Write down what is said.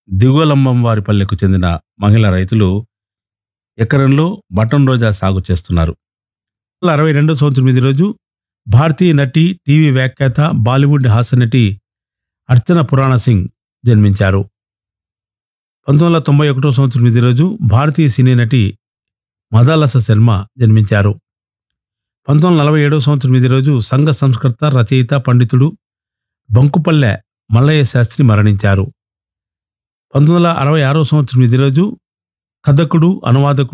దిగువలంబం వారిపల్లెకు చెందిన మహిళా రైతులు ఎకరంలో బటన్ రోజా సాగు చేస్తున్నారు అరవై రెండో సంవత్సరం ఇది రోజు భారతీయ నటి టీవీ వ్యాఖ్యాత బాలీవుడ్ హాస్య నటి అర్చన పురాణ సింగ్ జన్మించారు పంతొమ్మిది వందల తొంభై ఒకటో సంవత్సరం ఇది రోజు భారతీయ సినీ నటి మదాలస శర్మ జన్మించారు పంతొమ్మిది వందల నలభై ఏడవ సంవత్సరం ఇది రోజు సంఘ సంస్కర్త రచయిత పండితుడు బంకుపల్లె మల్లయ్య శాస్త్రి మరణించారు పంతొమ్మిది వందల అరవై ఆరో సంవత్సరం ఇది రోజు కథకుడు అనువాదకుడు